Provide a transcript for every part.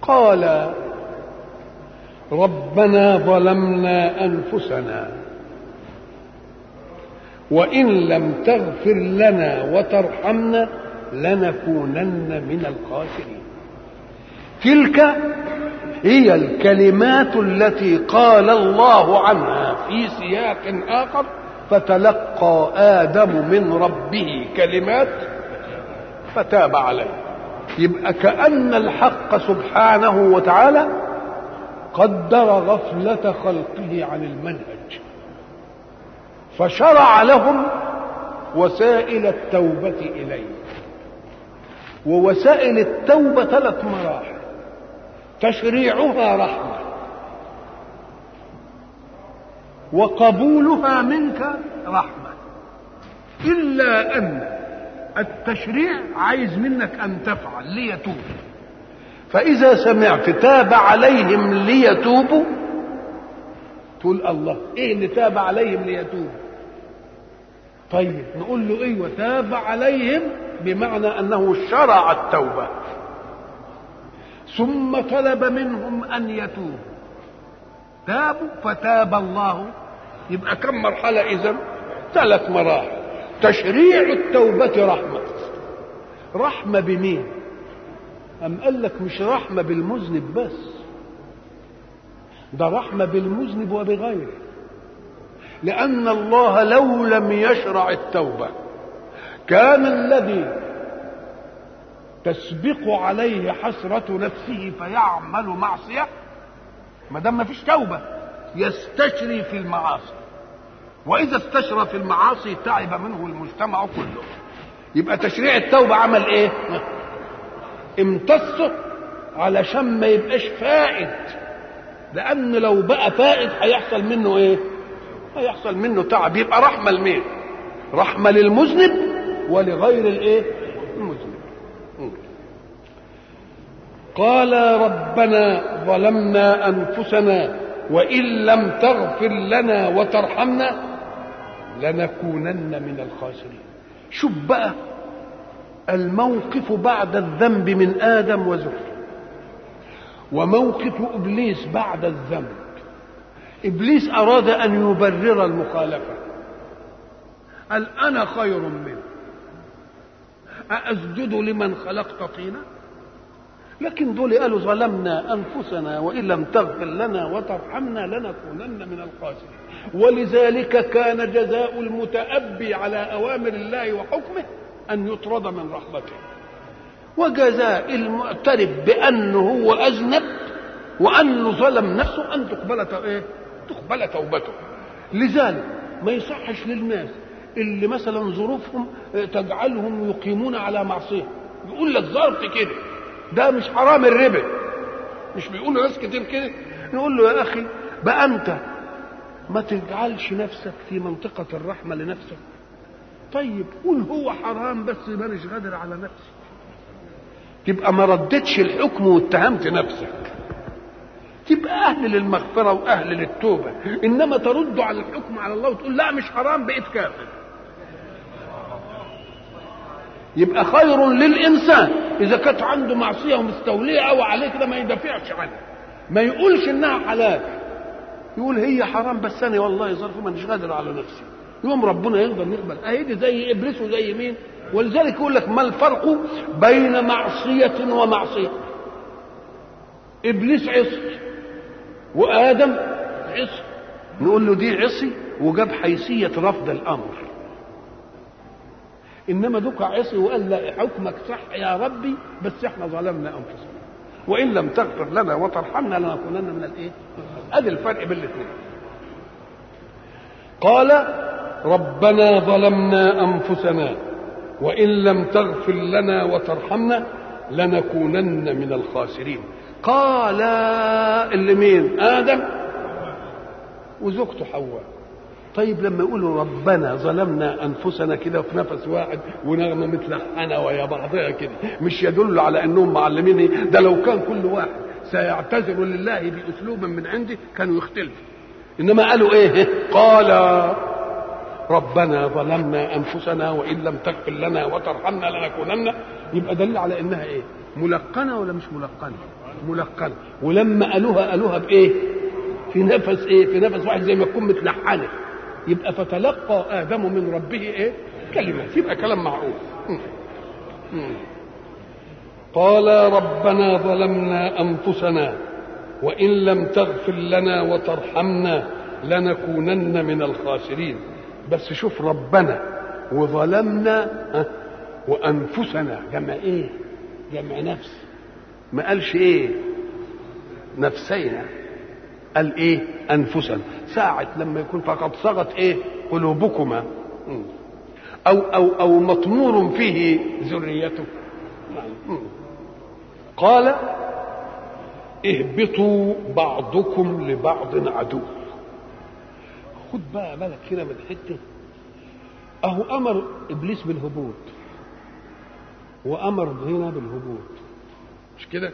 قال ربنا ظلمنا انفسنا وان لم تغفر لنا وترحمنا لنكونن من الخاسرين تلك هي الكلمات التي قال الله عنها في سياق اخر فتلقى ادم من ربه كلمات فتاب عليه يبقى كان الحق سبحانه وتعالى قدر غفله خلقه عن المنهج فشرع لهم وسائل التوبه اليه ووسائل التوبه ثلاث مراحل تشريعها رحمه وقبولها منك رحمه الا ان التشريع عايز منك ان تفعل ليتوب فاذا سمعت تاب عليهم ليتوبوا تقول الله ايه اللي تاب عليهم ليتوبوا طيب نقول له ايوه تاب عليهم بمعنى انه شرع التوبه ثم طلب منهم ان يتوبوا تابوا فتاب الله يبقى كم مرحله اذا ثلاث مراحل تشريع التوبه رحمه رحمه بمين أم قال لك مش رحمة بالمذنب بس ده رحمة بالمذنب وبغيره لأن الله لو لم يشرع التوبة كان الذي تسبق عليه حسرة نفسه فيعمل معصية ما دام ما فيش توبة يستشري في المعاصي وإذا استشرى في المعاصي تعب منه المجتمع كله يبقى تشريع التوبة عمل إيه؟ امتصه علشان ما يبقاش فائد لان لو بقى فائد هيحصل منه ايه هيحصل منه تعب يبقى رحمه لمين رحمه للمذنب ولغير الايه المذنب قال ربنا ظلمنا انفسنا وان لم تغفر لنا وترحمنا لنكونن من الخاسرين شوف بقى الموقف بعد الذنب من ادم وزوجته وموقف ابليس بعد الذنب ابليس اراد ان يبرر المخالفه قال انا خير منه أأسجد لمن خلقت طينا لكن دول قالوا ظلمنا أنفسنا وإن لم تغفر لنا وترحمنا لنكونن من الخاسرين ولذلك كان جزاء المتأبي على أوامر الله وحكمه أن يطرد من رحمته وجزاء المعترف بأنه هو أذنب وأنه ظلم نفسه أن تقبل إيه؟ تقبل توبته لذلك ما يصحش للناس اللي مثلا ظروفهم تجعلهم يقيمون على معصية يقول لك ظرف كده ده مش حرام الربا مش بيقولوا ناس كتير كده نقول له يا أخي بقى أنت ما تجعلش نفسك في منطقة الرحمة لنفسك طيب قول هو حرام بس مانيش قادر على نفسي تبقى ما ردتش الحكم واتهمت نفسك تبقى اهل للمغفره واهل للتوبه انما ترد على الحكم على الله وتقول لا مش حرام بقيت كافر يبقى خير للانسان اذا كانت عنده معصيه ومستوليه او عليه كده ما يدافعش عنها ما يقولش انها حلال يقول هي حرام بس انا والله ظرف مانيش قادر على نفسي يوم ربنا يقدر يقبل اهي دي زي ابليس وزي مين ولذلك يقول لك ما الفرق بين معصيه ومعصيه ابليس عصي وادم عصي نقول له دي عصي وجاب حيثيه رفض الامر انما دوك عصي وقال لا حكمك صح يا ربي بس احنا ظلمنا انفسنا وان لم تغفر لنا وترحمنا لنكونن من الايه ادي الفرق بين الاثنين قال ربنا ظلمنا انفسنا وان لم تغفر لنا وترحمنا لنكونن من الخاسرين قال اللي مين ادم وزوجته حواء طيب لما يقولوا ربنا ظلمنا انفسنا كده في نفس واحد ونغمه متلحنه ويا بعضها كده مش يدل على انهم معلمين ده لو كان كل واحد سيعتذر لله باسلوب من عندي كانوا يختلفوا انما قالوا ايه قال ربنا ظلمنا انفسنا وان لم تغفر لنا وترحمنا لنكونن يبقى دليل على انها ايه ملقنه ولا مش ملقنه ملقنه ولما قالوها قالوها بايه في نفس ايه في نفس واحد زي ما تكون متلحنه يبقى فتلقى ادم من ربه ايه كلمات يبقى كلام معقول م. م. قال ربنا ظلمنا انفسنا وان لم تغفر لنا وترحمنا لنكونن من الخاسرين بس شوف ربنا وظلمنا وانفسنا جمع ايه جمع نفس ما قالش ايه نفسينا قال ايه انفسنا ساعة لما يكون فقد صغت ايه قلوبكما او او او مطمور فيه ذريته قال اهبطوا بعضكم لبعض عدو خد بقى بالك هنا من حته اهو امر ابليس بالهبوط وامر هنا بالهبوط مش كده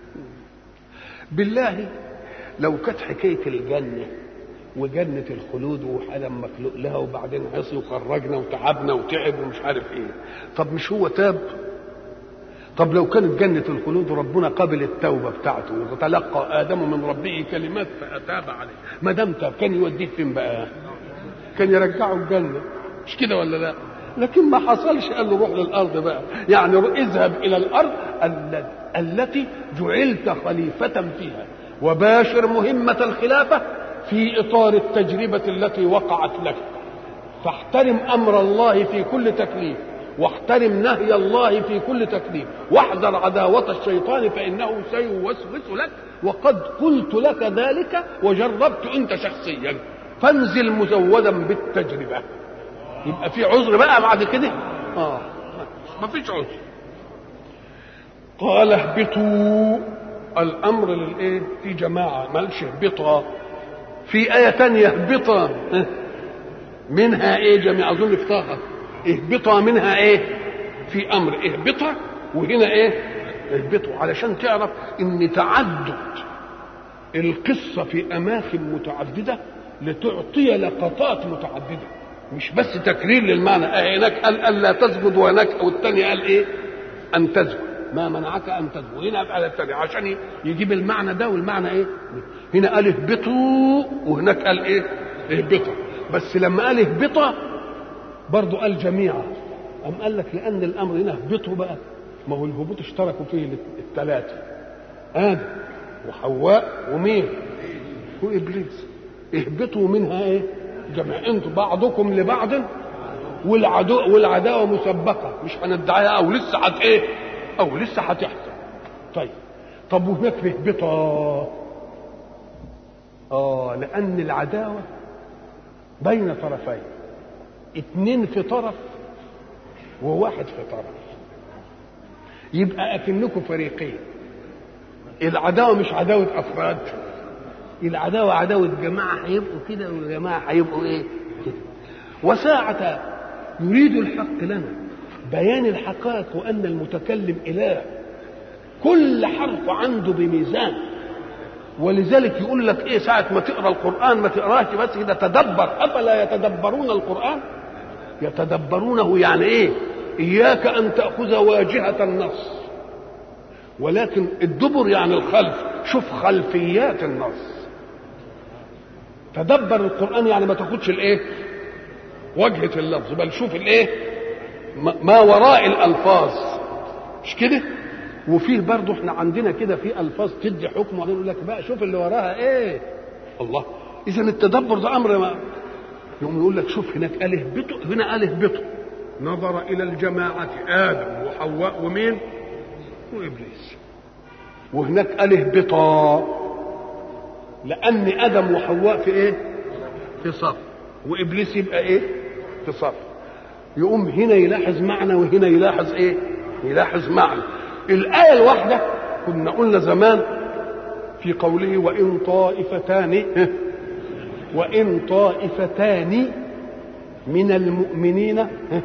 بالله لو كانت حكايه الجنه وجنة الخلود وآدم مخلوق لها وبعدين عصي وخرجنا وتعبنا وتعب ومش عارف ايه طب مش هو تاب طب لو كانت جنة الخلود وربنا قبل التوبة بتاعته وتلقى آدم من ربه كلمات فأتاب عليه ما دام تاب كان يوديه فين بقى؟ كان يرجعه الجنة مش كده ولا لا؟ لكن ما حصلش قال له روح للأرض بقى يعني اذهب إلى الأرض التي جعلت خليفة فيها وباشر مهمة الخلافة في إطار التجربة التي وقعت لك فاحترم أمر الله في كل تكليف واحترم نهي الله في كل تكليف واحذر عداوة الشيطان فإنه سيوسوس لك وقد قلت لك ذلك وجربت أنت شخصيا فانزل مزودا بالتجربة يبقى في عذر بقى بعد كده اه ما فيش عذر قال اهبطوا الامر للايه في جماعه مالش اهبطا في ايه تانية اهبطا منها ايه جميع اظن في طه اهبطا منها ايه في امر اهبطا وهنا ايه اهبطوا علشان تعرف ان تعدد القصه في اماكن متعدده لتعطي لقطات متعدده مش بس تكرير للمعنى اه هناك قال الا تسجد وهناك او الثاني قال ايه ان تسجد ما منعك ان تسجد هنا قال الثاني عشان يجيب المعنى ده والمعنى ايه هنا قال اهبطوا وهناك قال ايه اهبطوا بس لما قال اهبطا برضه قال جميعا أم قال لك لأن الأمر هنا اهبطوا بقى ما هو الهبوط اشتركوا فيه الثلاثة آدم وحواء ومين؟ وإبليس اهبطوا منها إيه؟ جميع انتوا بعضكم لبعض والعدو والعداوة مسبقة مش هندعيها أو لسه هت إيه؟ أو لسه هتحصل طيب طب وهناك في اهبطا آه لأن العداوة بين طرفين اتنين في طرف وواحد في طرف يبقى اكنكم فريقين العداوه مش عداوه افراد العداوه عداوه جماعه هيبقوا كده وجماعه هيبقوا ايه كده وساعة يريد الحق لنا بيان الحقائق وان المتكلم اله كل حرف عنده بميزان ولذلك يقول لك ايه ساعة ما تقرا القرآن ما تقراش بس كده تدبر افلا يتدبرون القرآن يتدبرونه يعني ايه اياك ان تاخذ واجهه النص ولكن الدبر يعني الخلف شوف خلفيات النص تدبر القران يعني ما تاخدش الايه وجهه اللفظ بل شوف الايه ما وراء الالفاظ مش كده وفيه برضه احنا عندنا كده في الفاظ تدي حكم وبعدين يقول لك بقى شوف اللي وراها ايه الله اذا التدبر ده امر ما يقوم يقول لك شوف هناك قال اهبطوا هنا قال اهبطوا نظر الى الجماعه ادم وحواء ومين وابليس وهناك قال اهبطا لان ادم وحواء في ايه في صف وابليس يبقى ايه في صف يقوم هنا يلاحظ معنى وهنا يلاحظ ايه يلاحظ معنى الايه الواحده كنا قلنا زمان في قوله وان طائفتان وإن طائفتان من المؤمنين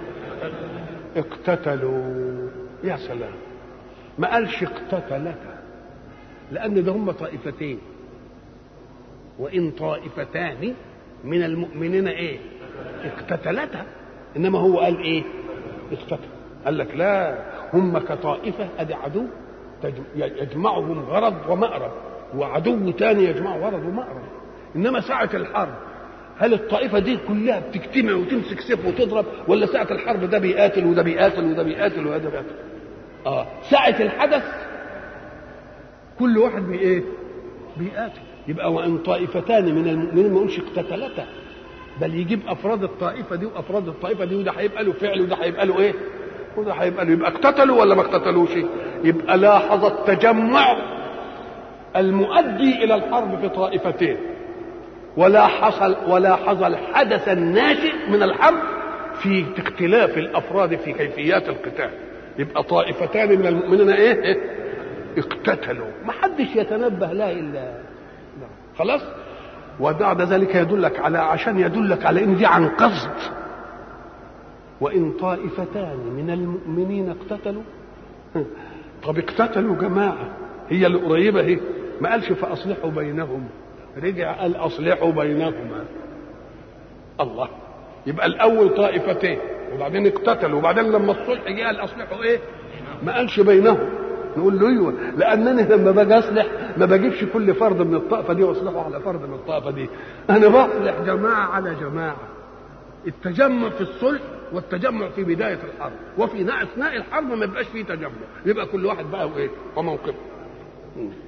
اقتتلوا يا سلام ما قالش اقتتلتا لأن ده هم طائفتين وإن طائفتان من المؤمنين إيه اقتتلتا إنما هو قال إيه اقتتل قال لك لا هم كطائفة أدي عدو يجمعهم غرض ومأرب وعدو تاني يجمعه غرض ومأرب انما ساعة الحرب هل الطائفة دي كلها بتجتمع وتمسك سيف وتضرب ولا ساعة الحرب ده بيقاتل وده بيقاتل وده بيقاتل وده بيقاتل اه ساعة الحدث كل واحد بي ايه بيقاتل يبقى وان طائفتان من المؤمنين ما يقولش اقتتلتا بل يجيب افراد الطائفه دي وافراد الطائفه دي وده هيبقى له فعل وده هيبقى له ايه وده هيبقى له يبقى اقتتلوا ولا ما اقتتلوش يبقى لاحظ التجمع المؤدي الى الحرب في طائفتين ولا حصل ولا حصل الحدث الناشئ من الحرب في اختلاف الافراد في كيفيات القتال يبقى طائفتان من المؤمنين ايه, إيه؟ اقتتلوا ما حدش يتنبه لا الا خلاص وبعد ذلك يدلك على عشان يدلك على ان دي عن قصد وان طائفتان من المؤمنين اقتتلوا طب اقتتلوا جماعه هي اللي قريبه اهي ما قالش فاصلحوا بينهم رجع قال اصلحوا بينهما الله يبقى الاول طائفتين وبعدين اقتتلوا وبعدين لما الصلح جه قال اصلحوا ايه ما قالش بينهم نقول له ايوه لانني لما باجي اصلح ما بجيبش كل فرد من الطائفه دي واصلحه على فرد من الطائفه دي انا بصلح جماعه على جماعه التجمع في الصلح والتجمع في بدايه الحرب وفي اثناء الحرب ما يبقاش فيه تجمع يبقى كل واحد بقى وايه وموقفه